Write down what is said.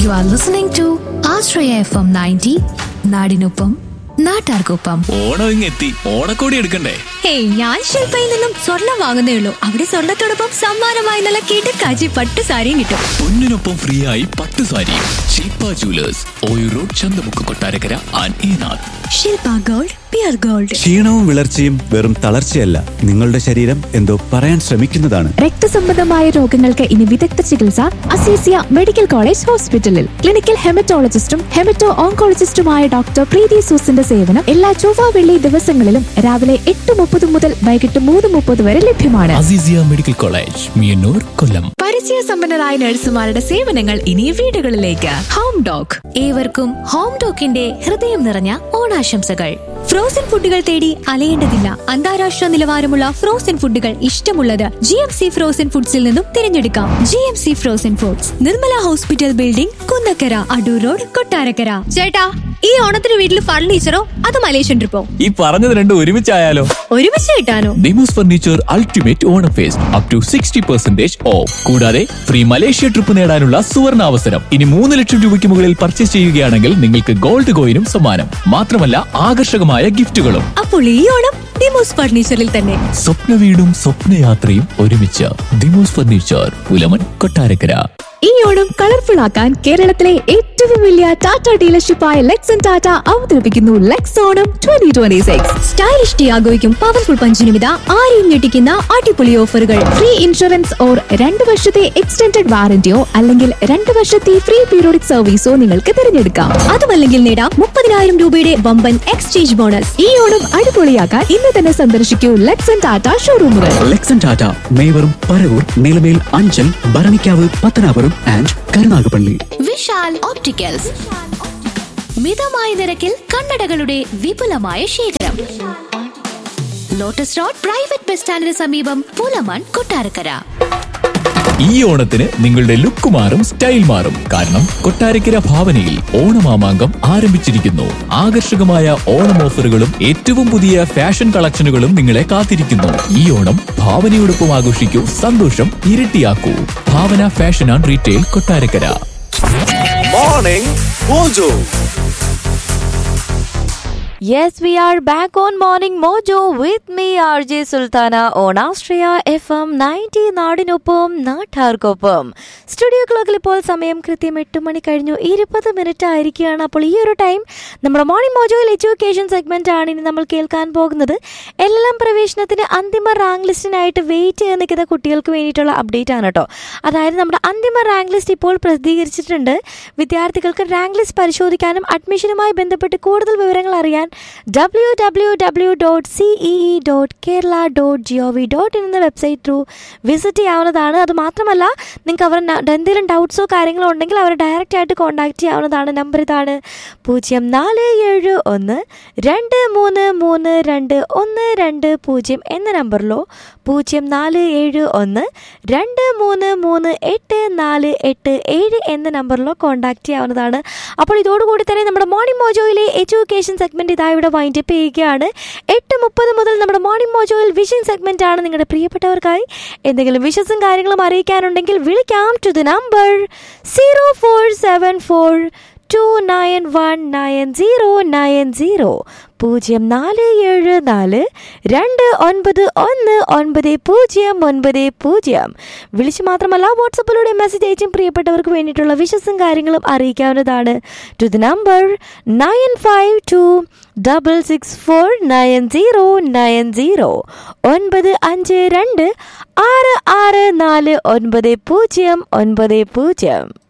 U are listening to Ashraya FM ninety നയൻറ്റി നാടിനൊപ്പം നാട്ടാർക്കൊപ്പം ഓണം ഇങ്ങെത്തി ഓണക്കോടി എടുക്കണ്ടേ ഹേയ് ഞാൻ ശില്പയിൽ നിന്നും സ്വർണം വാങ്ങുന്നേ ഉള്ളൂ അവിടെ സ്വർണത്തോടൊപ്പം സമ്മാനമായി നല്ല കിടക്കാച്ചി പട്ട് സാരിയും കിട്ടും പൊന്നിനൊപ്പം ഫ്രീ ആയി പട്ടു സാരിയും ശില്പ ജുവലേഴ്സ് ഓയു road Chanthamukku Kottarakkara and Enath Shilpa gold pure gold ക്ഷീണവും വിളർച്ചയും വെറും തളർച്ചയല്ല നിങ്ങളുടെ ശരീരം എന്തോ പറയാൻ ശ്രമിക്കുന്നതാണ് രക്തസംബന്ധമായ രോഗങ്ങൾക്ക് ഇനി വിദഗ്ധ ചികിത്സ അസീസിയ മെഡിക്കൽ കോളേജ് ഹോസ്പിറ്റലിൽ ക്ലിനിക്കൽ ഹെമറ്റോളജിസ്റ്റും ഹെമറ്റോ ഓങ്കോളജിസ്റ്റുമായ ഡോക്ടർ പ്രീതി സൂസിന്റെ സേവനം എല്ലാ ചൊവ്വ വെള്ളി ദിവസങ്ങളിലും രാവിലെ എട്ട് മുപ്പത് മുതൽ വൈകിട്ട് മൂന്ന് മുപ്പത് വരെ ലഭ്യമാണ് അസീസിയ മെഡിക്കൽ കോളേജ് മിയന്നൂർ കൊല്ലം പരിചയ സമ്പന്നരായ നഴ്സുമാരുടെ സേവനങ്ങൾ ഇനി വീടുകളിലേക്ക് ഹോം ഡോഗ് ഏവർക്കും ഹോം ടോക്കിന്റെ ഹൃദയം നിറഞ്ഞ ഓണാശംസകൾ ഫ്രോസൺ ഫുഡുകൾ തേടി അലയേണ്ടതില്ല അന്താരാഷ്ട്ര നിലവാരമുള്ള ഫ്രോസൺ ഫുഡുകൾ ഇഷ്ടമുള്ളത് ജി എം സി ഫ്രോസൺ ഫുഡ്സിൽ നിന്നും തിരഞ്ഞെടുക്കാം G M C frozen foods Nirmala hospital building Kunnakkara Adoor road Kottarakkara ചേട്ടാ ഈ ഓണത്തിന് വീട്ടിൽ ഫർണിച്ചറോ അത് മലേഷ്യൻ ട്രിപ്പോ ഈ പറഞ്ഞത് രണ്ടും ഒരുമിച്ചായാലോ ഒരുമിച്ച് കിട്ടാനോ ഡിമോസ് furniture ultimate Onam fest up to sixty percentage off കൂടാതെ ഫ്രീ മലേഷ്യ ട്രിപ്പ് നേടാനുള്ള സുവർണ അവസരം ഇനി മൂന്ന് ലക്ഷം രൂപയ്ക്ക് മുകളിൽ പർച്ചേസ് ചെയ്യുകയാണെങ്കിൽ നിങ്ങൾക്ക് ഗോൾഡ് കോയിനും സമ്മാനം മാത്രമല്ല ആകർഷകമായ ഗിഫ്റ്റുകളും അപ്പോൾ ഈ ഓണം ഡിമോസ് ഫർണിച്ചറിൽ തന്നെ സ്വപ്ന വീടും സ്വപ്നയാത്രയും ഒരുമിച്ച് ഡിമോസ് ഫർണിച്ചർ പുലമൻ കൊട്ടാരക്കര ഈ ഓണം കളർഫുൾ ആക്കാൻ കേരളത്തിലെ ഏറ്റവും വലിയ ടാറ്റ ഡീലർഷിപ്പായ ലെക്സൺ ടാറ്റ അവതരിപ്പിക്കുന്നു Lex Onam twenty twenty six stylish ടിയാഗോയ്ക്കും പവർഫുൾ പഞ്ചിനുമിത ആരെയും ഞെട്ടിക്കുന്ന അടിപൊളി ഓഫറുകൾ ഫ്രീ ഇൻഷുറൻസ് ഓർ രണ്ട് വർഷത്തെ എക്സ്റ്റൻഡഡ് വാറന്റിയോ അല്ലെങ്കിൽ രണ്ട് വർഷത്തെ ഫ്രീ പീരിയോഡിക് സർവീസോ നിങ്ങൾക്ക് തിരഞ്ഞെടുക്കാം അതുമല്ലെങ്കിൽ നേടാം മുപ്പതിനായിരം രൂപയുടെ വമ്പൻ എക്സ്ചേഞ്ച് ബോണസ് ഈ ഓണം അടിപൊളിയാക്കാൻ ഇന്ന് തന്നെ സന്ദർശിക്കൂ ലെക്സൺ ടാറ്റ ഷോറൂമുകൾ ലെക്സൺ ടാറ്റ മേവറും പരവൂർ നിലമേൽ അഞ്ചൽ ഭരണിക്കാവ് പത്തനാപുരം ആൻഡ് കരുനാഗപ്പള്ളി വിശാൽ ഓപ്റ്റിക്കൽസ് മിതമായ നിരക്കിൽ കണ്ണടകളുടെ വിപുലമായ ശേഖരം ലോട്ടസ് റോഡ് പ്രൈവറ്റ് ബസ് സ്റ്റാൻഡിന് സമീപം പുലമൺ കൊട്ടാരക്കര ഈ ഓണത്തിന് നിങ്ങളുടെ ലുക്ക് മാറും സ്റ്റൈൽ മാറും കാരണം കൊട്ടാരക്കര ഭാവനയിൽ ഓണമാമാങ്കം ആരംഭിച്ചിരിക്കുന്നു ആകർഷകമായ ഓണം ഓഫറുകളും ഏറ്റവും പുതിയ ഫാഷൻ കളക്ഷനുകളും നിങ്ങളെ കാത്തിരിക്കുന്നു ഈ ഓണം ഭാവനയോടൊപ്പം ആഘോഷിക്കൂ സന്തോഷം ഇരട്ടിയാക്കൂ Bhavana fashion and retail Kottarakkara Morning Mojo. Yes, we are back on Morning Mojo with me, RJ Sultana on Austria FM 90 നാടിനൊപ്പം നാട്ടാർക്കൊപ്പം സ്റ്റുഡിയോ ക്ലോക്കിൽ ഇപ്പോൾ സമയം കൃത്യം എട്ട് മണി കഴിഞ്ഞു ഇരുപത് മിനിറ്റ് ആയിരിക്കുകയാണ് അപ്പോൾ ഈ ഒരു ടൈം നമ്മുടെ മോർണിംഗ് മോജോയിൽ എഡ്യൂക്കേഷൻ സെഗ്മെന്റ് ആണ് ഇനി നമ്മൾ കേൾക്കാൻ പോകുന്നത് എല്ലാം പ്രവേശനത്തിന് അന്തിമ റാങ്ക് ലിസ്റ്റിനായിട്ട് വെയിറ്റ് ചെയ്ത് നിൽക്കുന്ന കുട്ടികൾക്ക് വേണ്ടിയിട്ടുള്ള അപ്ഡേറ്റ് ആണ് കേട്ടോ അതായത് നമ്മുടെ അന്തിമ റാങ്ക് ലിസ്റ്റ് ഇപ്പോൾ പ്രസിദ്ധീകരിച്ചിട്ടുണ്ട് വിദ്യാർത്ഥികൾക്ക് റാങ്ക് ലിസ്റ്റ് പരിശോധിക്കാനും അഡ്മിഷനുമായി ബന്ധപ്പെട്ട് കൂടുതൽ വിവരങ്ങൾ അറിയാൻ W W W dot CEE dot Kerala dot G O V dot in എന്ന വെബ്സൈറ്റ് ത്രൂ വിസിറ്റ് ചെയ്യാവുന്നതാണ് അത് മാത്രമല്ല നിങ്ങൾക്ക് അവർ എന്തെങ്കിലും ഡൗട്ട്സോ കാര്യങ്ങളോ ഉണ്ടെങ്കിൽ അവരെ ഡയറക്റ്റ് ആയിട്ട് കോൺടാക്ട് ചെയ്യാവുന്നതാണ് നമ്പർ ഇതാണ് പൂജ്യം നാല് ഏഴ് ഒന്ന് രണ്ട് മൂന്ന് മൂന്ന് രണ്ട് ഒന്ന് രണ്ട് പൂജ്യം എന്ന നമ്പറിലോ പൂജ്യം നാല് ഏഴ് ഒന്ന് രണ്ട് മൂന്ന് മൂന്ന് എട്ട് നാല് എട്ട് ഏഴ് എന്ന നമ്പറിലോ കോൺടാക്ട് ചെയ്യാവുന്നതാണ് അപ്പോൾ ഇതോടുകൂടി തന്നെ നമ്മുടെ മോർണിംഗ് മോജോയിലെ എഡ്യൂക്കേഷൻ സെഗ്മെന്റ് ഇതാ ഇവിടെ വൈൻഡപ്പ് ചെയ്യുകയാണ് എട്ട് മുപ്പത് മുതൽ നമ്മുടെ മോർണിംഗ് മോജോയിൽ വിഷിംഗ് സെഗ്മെന്റ് ആണ് നിങ്ങളുടെ പ്രിയപ്പെട്ടവർക്കായി എന്തെങ്കിലും വിഷസും കാര്യങ്ങളും അറിയിക്കാനുണ്ടെങ്കിൽ വിളിക്കാം to the number zero four seven four two nine one nine zero nine zero പൂജ്യം നാല് ഏഴ് നാല് രണ്ട് ഒൻപത് ഒന്ന് ഒൻപത് പൂജ്യം ഒൻപത് പൂജ്യം വിളിച്ച് മാത്രമല്ല വാട്സപ്പിലൂടെ മെസ്സേജ് അയച്ചും പ്രിയപ്പെട്ടവർക്ക് വേണ്ടിയിട്ടുള്ള വിശ്വസും കാര്യങ്ങളും അറിയിക്കാവുന്നതാണ് to the number nine five two double six four nine zero nine zero ഒൻപത് അഞ്ച് രണ്ട് ആറ് ആറ് നാല് ഒൻപത് പൂജ്യം ഒൻപത് പൂജ്യം